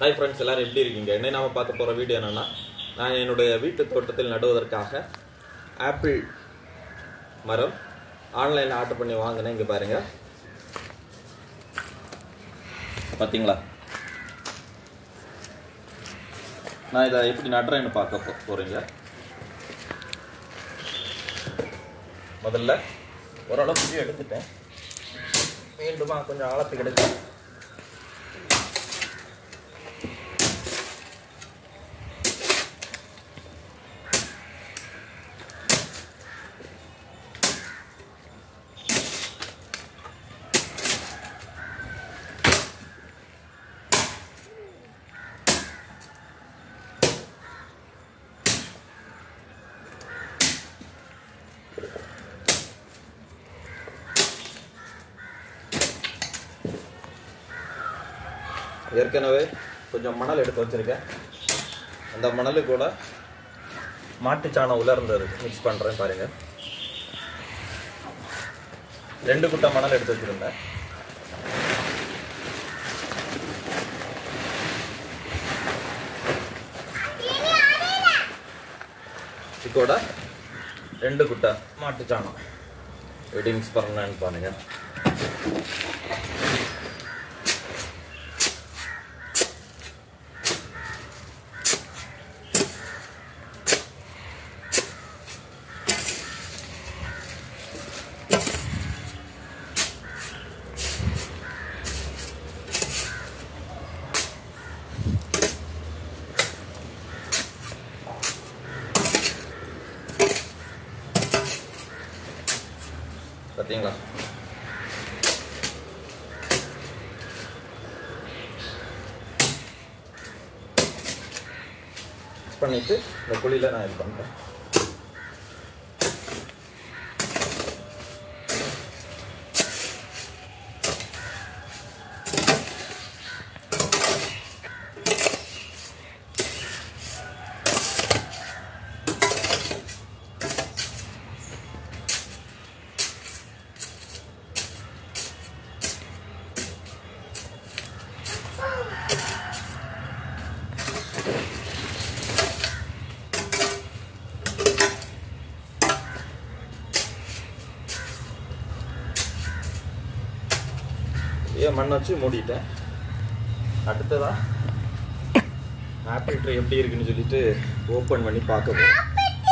hi friends எல்லாரும் எப்படி இருக்கீங்க என்ன நாம பார்க்க போகிற வீடியோ என்னன்னா நான் என்னுடைய வீட்டு தோட்டத்தில் நடுவதற்காக ஆப்பிள் மரம் ஆன்லைனில் ஆர்டர் பண்ணி வாங்கினேன் இங்கே பாருங்க பார்த்தீங்களா நான் இதை எப்படி நடுறேன்னு பார்க்க போ போகிறீங்க முதல்ல ஓரளவுக்கு எடுத்துட்டேன் மீண்டுமா கொஞ்சம் ஆழத்துக்கு எடுத்து ஏற்கனவே கொஞ்சம் மணல் எடுத்து வச்சிருக்கேன் அந்த மணலு கூட மாட்டுச்சாணம் உலர்ந்தது மிக்ஸ் பண்ணுறேன் பாருங்க ரெண்டு குட்டை மணல் எடுத்து வச்சிருந்தேன் இது கூட ரெண்டு குட்டை மாட்டுச்சாணம் எப்படி மிக்ஸ் பண்ணலான்னு பாருங்க பார்த்தீங்களா பண்ணிட்டு இந்த குழியில நான் இது பண்ணுறேன் ஏன் மண் வச்சு மூடிட்டேன் அடுத்ததா ஆப்பிள் ட்ரீ எப்படி இருக்குன்னு சொல்லிட்டு ஓப்பன் பண்ணி பார்க்க போறோம்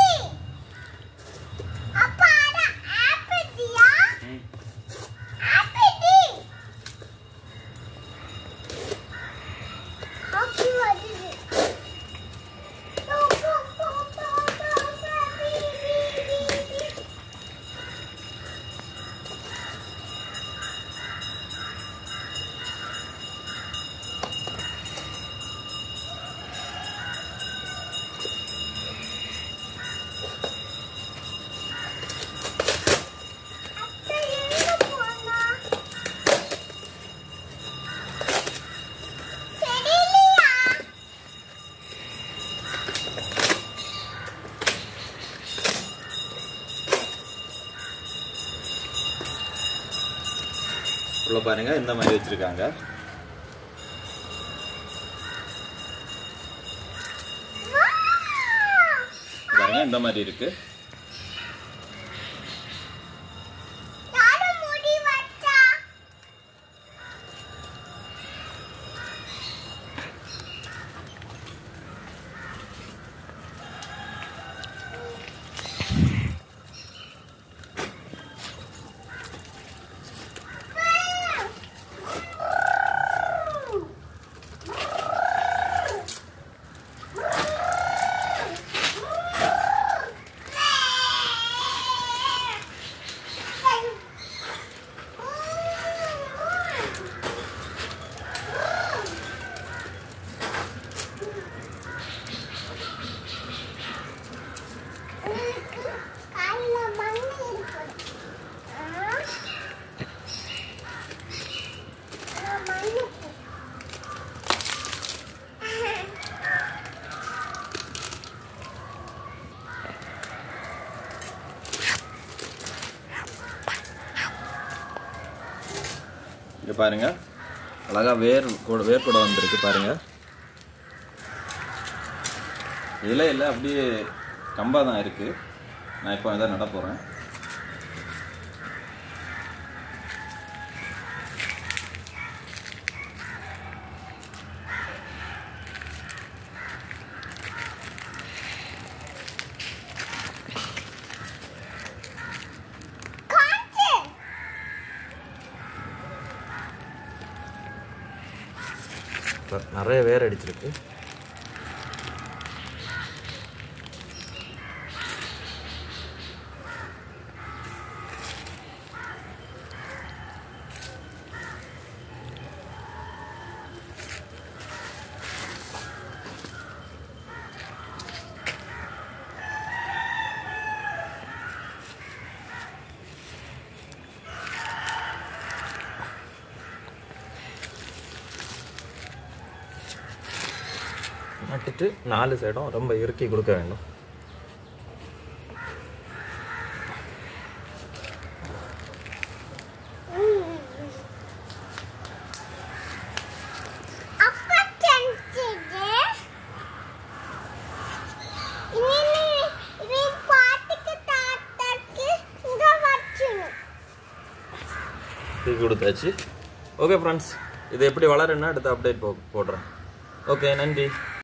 உள்ள பாருங்க இந்த மாதிரி வச்சிருக்காங்க பாருங்க இந்த மாதிரி இருக்கு இங்க பாருங்க அழகா வேர் கூட வேர் கூட வந்திருக்கு பாருங்க இலை இல்லை அப்படியே கம்பாக தான் இருக்குது நான் இப்போ இதை நட போகிறேன் நிறைய வேர் அடிச்சிருக்கு நட்டுட்டு நாலு சைடும் ரொம்ப இறுக்கி கொடுக்க வேண்டும் அப்பா செஞ்சது இனி இது பாட்டுக்கு தாத்தாக்கு இங்க வச்சிடணும் டீ கொடுத்தாச்சு ஓகே ஃப்ரெண்ட்ஸ் இது எப்படி வளருன்னா அடுத்த அப்டேட் போ போடுறேன் ஓகே நன்றி